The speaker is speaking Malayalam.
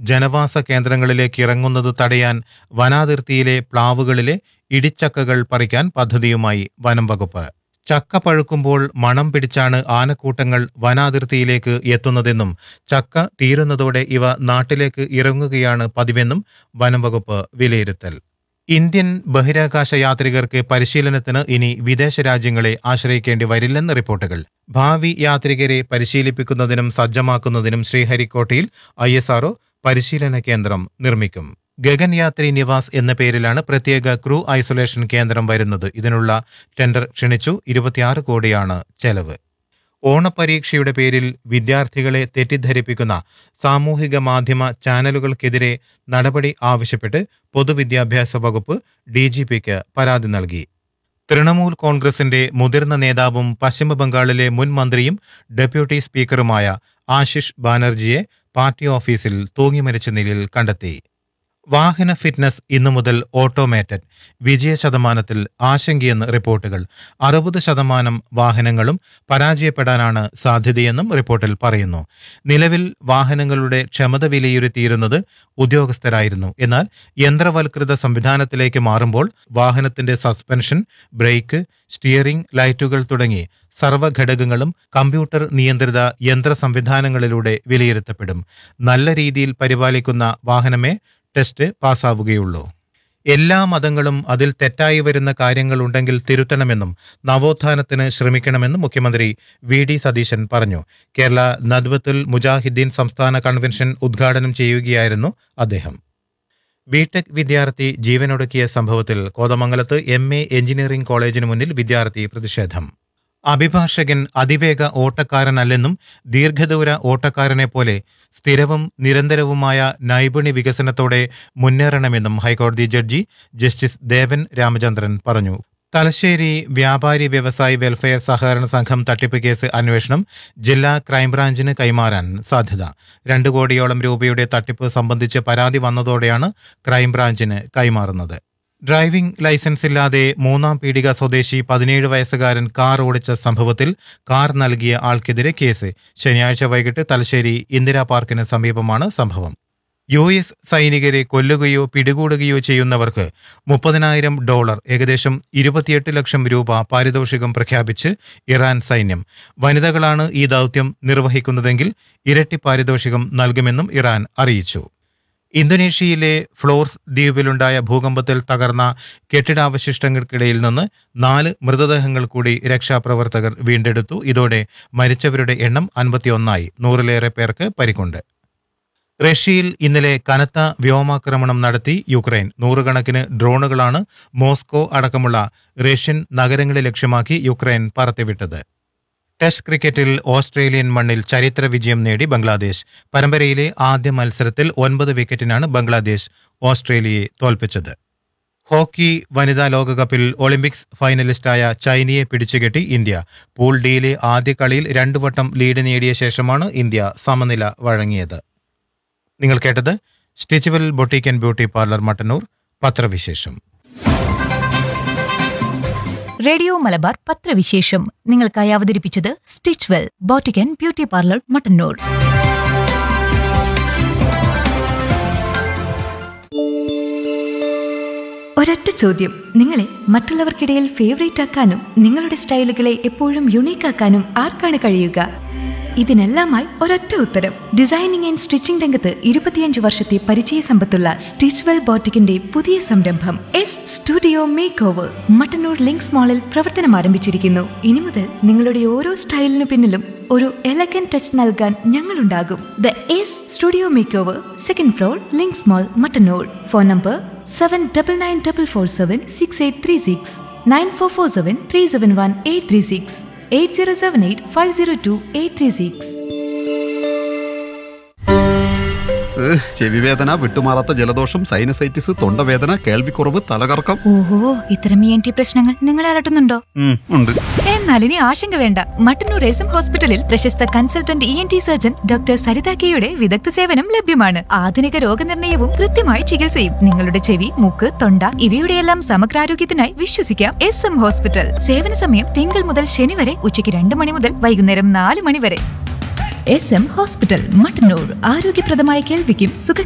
ജനവാസ കേന്ദ്രങ്ങളിലേക്ക് ഇറങ്ങുന്നത് തടയാൻ വനാതിർത്തിയിലെ പ്ലാവുകളിലെ ഇടിച്ചക്കകൾ പറിക്കാൻ പദ്ധതിയുമായി വനം വകുപ്പ് ചക്ക പഴുക്കുമ്പോൾ മണം പിടിച്ചാണ് ആനക്കൂട്ടങ്ങൾ വനാതിർത്തിയിലേക്ക് എത്തുന്നതെന്നും ചക്ക തീരുന്നതോടെ ഇവ നാട്ടിലേക്ക് ഇറങ്ങുകയാണ് പതിവെന്നും വനം വകുപ്പ് വിലയിരുത്തൽ ഇന്ത്യൻ ബഹിരാകാശ യാത്രികർക്ക് പരിശീലനത്തിന് ഇനി വിദേശ രാജ്യങ്ങളെ ആശ്രയിക്കേണ്ടി വരില്ലെന്ന് റിപ്പോർട്ടുകൾ ഭാവി യാത്രികരെ പരിശീലിപ്പിക്കുന്നതിനും സജ്ജമാക്കുന്നതിനും ശ്രീഹരിക്കോട്ടയിൽ ഐ പരിശീലന കേന്ദ്രം നിർമ്മിക്കും ഗഗൻയാത്രി നിവാസ് എന്ന പേരിലാണ് പ്രത്യേക ക്രൂ ഐസൊലേഷൻ കേന്ദ്രം വരുന്നത് ഇതിനുള്ള ടെൻഡർ ക്ഷണിച്ചു ഇരുപത്തിയാറ് കോടിയാണ് ചെലവ് ഓണപരീക്ഷയുടെ പേരിൽ വിദ്യാർത്ഥികളെ തെറ്റിദ്ധരിപ്പിക്കുന്ന സാമൂഹിക മാധ്യമ ചാനലുകൾക്കെതിരെ നടപടി ആവശ്യപ്പെട്ട് പൊതുവിദ്യാഭ്യാസ വകുപ്പ് ഡി ജി പിക്ക് പരാതി നൽകി തൃണമൂൽ കോൺഗ്രസിന്റെ മുതിർന്ന നേതാവും പശ്ചിമബംഗാളിലെ മുൻ മന്ത്രിയും ഡെപ്യൂട്ടി സ്പീക്കറുമായ ആശിഷ് ബാനർജിയെ പാർട്ടി ഓഫീസിൽ തൂങ്ങിമരിച്ച നിലയിൽ കണ്ടെത്തി വാഹന ഫിറ്റ്നസ് ഇന്നു മുതൽ ഓട്ടോമേറ്റഡ് വിജയ ശതമാനത്തിൽ ആശങ്കയെന്ന് റിപ്പോർട്ടുകൾ അറുപത് ശതമാനം വാഹനങ്ങളും പരാജയപ്പെടാനാണ് സാധ്യതയെന്നും റിപ്പോർട്ടിൽ പറയുന്നു നിലവിൽ വാഹനങ്ങളുടെ ക്ഷമത വിലയിരുത്തിയിരുന്നത് ഉദ്യോഗസ്ഥരായിരുന്നു എന്നാൽ യന്ത്രവൽകൃത സംവിധാനത്തിലേക്ക് മാറുമ്പോൾ വാഹനത്തിന്റെ സസ്പെൻഷൻ ബ്രേക്ക് സ്റ്റിയറിംഗ് ലൈറ്റുകൾ തുടങ്ങി സർവ്വഘടകങ്ങളും കമ്പ്യൂട്ടർ നിയന്ത്രിത യന്ത്ര സംവിധാനങ്ങളിലൂടെ വിലയിരുത്തപ്പെടും നല്ല രീതിയിൽ പരിപാലിക്കുന്ന വാഹനമേ ടെസ്റ്റ് പാസ്സാവുകയുള്ളൂ എല്ലാ മതങ്ങളും അതിൽ തെറ്റായി വരുന്ന കാര്യങ്ങളുണ്ടെങ്കിൽ തിരുത്തണമെന്നും നവോത്ഥാനത്തിന് ശ്രമിക്കണമെന്നും മുഖ്യമന്ത്രി വി ഡി സതീശൻ പറഞ്ഞു കേരള നദ്വത്തുൽ മുജാഹിദ്ദീൻ സംസ്ഥാന കൺവെൻഷൻ ഉദ്ഘാടനം ചെയ്യുകയായിരുന്നു അദ്ദേഹം ബിടെക് വിദ്യാർത്ഥി ജീവനൊടുക്കിയ സംഭവത്തിൽ കോതമംഗലത്ത് എം എ എഞ്ചിനീയറിംഗ് കോളേജിന് മുന്നിൽ വിദ്യാർത്ഥി പ്രതിഷേധം അഭിഭാഷകൻ അതിവേഗ ഓട്ടക്കാരനല്ലെന്നും ദീർഘദൂര ഓട്ടക്കാരനെ പോലെ സ്ഥിരവും നിരന്തരവുമായ നൈപുണ്യ വികസനത്തോടെ മുന്നേറണമെന്നും ഹൈക്കോടതി ജഡ്ജി ജസ്റ്റിസ് ദേവൻ രാമചന്ദ്രൻ പറഞ്ഞു തലശ്ശേരി വ്യാപാരി വ്യവസായി വെൽഫെയർ സഹകരണ സംഘം തട്ടിപ്പ് കേസ് അന്വേഷണം ജില്ലാ ക്രൈംബ്രാഞ്ചിന് കൈമാറാൻ സാധ്യത രണ്ടു കോടിയോളം രൂപയുടെ തട്ടിപ്പ് സംബന്ധിച്ച് പരാതി വന്നതോടെയാണ് ക്രൈംബ്രാഞ്ചിന് കൈമാറുന്നത് ഡ്രൈവിംഗ് ലൈസൻസ് ഇല്ലാതെ മൂന്നാം പീടിക സ്വദേശി പതിനേഴ് വയസ്സുകാരൻ കാർ ഓടിച്ച സംഭവത്തിൽ കാർ നൽകിയ ആൾക്കെതിരെ കേസ് ശനിയാഴ്ച വൈകിട്ട് തലശ്ശേരി ഇന്ദിരാ പാർക്കിന് സമീപമാണ് സംഭവം യു എസ് സൈനികരെ കൊല്ലുകയോ പിടികൂടുകയോ ചെയ്യുന്നവർക്ക് മുപ്പതിനായിരം ഡോളർ ഏകദേശം ഇരുപത്തിയെട്ട് ലക്ഷം രൂപ പാരിതോഷികം പ്രഖ്യാപിച്ച് ഇറാൻ സൈന്യം വനിതകളാണ് ഈ ദൗത്യം നിർവഹിക്കുന്നതെങ്കിൽ ഇരട്ടി പാരിതോഷികം നൽകുമെന്നും ഇറാൻ അറിയിച്ചു ഇന്തോനേഷ്യയിലെ ഫ്ലോർസ് ദ്വീപിലുണ്ടായ ഭൂകമ്പത്തിൽ തകർന്ന കെട്ടിടാവശിഷ്ടങ്ങൾക്കിടയിൽ നിന്ന് നാല് മൃതദേഹങ്ങൾ കൂടി രക്ഷാപ്രവർത്തകർ വീണ്ടെടുത്തു ഇതോടെ മരിച്ചവരുടെ എണ്ണം അൻപത്തിയൊന്നായി നൂറിലേറെ പേർക്ക് പരിക്കുണ്ട് റഷ്യയിൽ ഇന്നലെ കനത്ത വ്യോമാക്രമണം നടത്തി യുക്രൈൻ നൂറുകണക്കിന് ഡ്രോണുകളാണ് മോസ്കോ അടക്കമുള്ള റഷ്യൻ നഗരങ്ങളെ ലക്ഷ്യമാക്കി യുക്രൈൻ പറത്തിവിട്ടത് ടെസ്റ്റ് ക്രിക്കറ്റിൽ ഓസ്ട്രേലിയൻ മണ്ണിൽ ചരിത്ര വിജയം നേടി ബംഗ്ലാദേശ് പരമ്പരയിലെ ആദ്യ മത്സരത്തിൽ ഒൻപത് വിക്കറ്റിനാണ് ബംഗ്ലാദേശ് ഓസ്ട്രേലിയയെ തോൽപ്പിച്ചത് ഹോക്കി വനിതാ ലോകകപ്പിൽ ഒളിമ്പിക്സ് ഫൈനലിസ്റ്റായ ചൈനയെ പിടിച്ചുകെട്ടി ഇന്ത്യ പൂൾ ഡിയിലെ ആദ്യ കളിയിൽ രണ്ടു വട്ടം ലീഡ് നേടിയ ശേഷമാണ് ഇന്ത്യ സമനില വഴങ്ങിയത് നിങ്ങൾ കേട്ടത് Stitchwell boutique and beauty parlour Mattannur പത്രവിശേഷം റേഡിയോ മലബാർ പത്രവിശേഷം നിങ്ങൾക്കായി അവതരിപ്പിച്ചത് Stitchwell boutique and beauty parlour Mattannur ഒരൊറ്റ ചോദ്യം നിങ്ങളെ മറ്റുള്ളവർക്കിടയിൽ ഫേവറേറ്റ് ആക്കാനും നിങ്ങളുടെ സ്റ്റൈലുകളെ എപ്പോഴും യുണീക്ക് ആക്കാനും ആർക്കാണ് കഴിയുക ഇതിനെല്ലാമായി ഒരൊറ്റ ഉത്തരം ഡിസൈനിങ് ആൻഡ് സ്റ്റിച്ചിംഗ് രംഗത്ത് ഇരുപത്തിയഞ്ച് വർഷത്തെ പരിചയ സമ്പത്തുള്ള സ്റ്റിച്ച്വെൽ ബോട്ടിക്കിന്റെ പുതിയ സംരംഭം S studio makeover Mattannur Links മാളിൽ പ്രവർത്തനം ആരംഭിച്ചിരിക്കുന്നു ഇനി മുതൽ നിങ്ങളുടെ ഓരോ സ്റ്റൈലിനു പിന്നിലും ഒരു എലഗൻ ടച്ച് നൽകാൻ ഞങ്ങളുണ്ടാകും the S studio makeover second floor Links mall Mattannur phone number seven double nine double four seven six eight three six nine four four seven three seven one eight three six eight zero seven eight five zero two eight three six ഏഹ്, ചെവിവേദന വിട്ടുമാറാത്ത ജലദോഷം സൈനസൈറ്റിസ് തൊണ്ടവേദന കേൾവിക്കുറവ് തലകറക്കം ഓഹോ ഇത്തരം ഇ എൻ ടി പ്രശ്നങ്ങൾ നിങ്ങളെ അലട്ടുന്നുണ്ടോ ഉം, ഉണ്ട് എന്നാൽ ഇനി ആശങ്ക വേണ്ട മട്ടന്നൂർ എസ് ഹോസ്പിറ്റലിൽ പ്രശസ്ത consultant E N T surgeon doctor Saritha കെയുടെ വിദഗ്ധ സേവനം ലഭ്യമാണ് ആധുനിക രോഗനിർണയവും കൃത്യമായ ചികിത്സയും നിങ്ങളുടെ ചെവി മൂക്ക് തൊണ്ട ഇവയുടെയെല്ലാം സമഗ്രാരോഗ്യത്തിനായി വിശ്വസിക്കാം എസ് എം ഹോസ്പിറ്റൽ സേവന സമയം തിങ്കൾ മുതൽ ശനി വരെ ഉച്ചയ്ക്ക് രണ്ട് മണി മുതൽ വൈകുന്നേരം നാല് മണി വരെ എസ് എം ഹോസ്പിറ്റൽ മട്ടന്നൂർ ആരോഗ്യപ്രദമായ കേൾവിക്കും സുഖ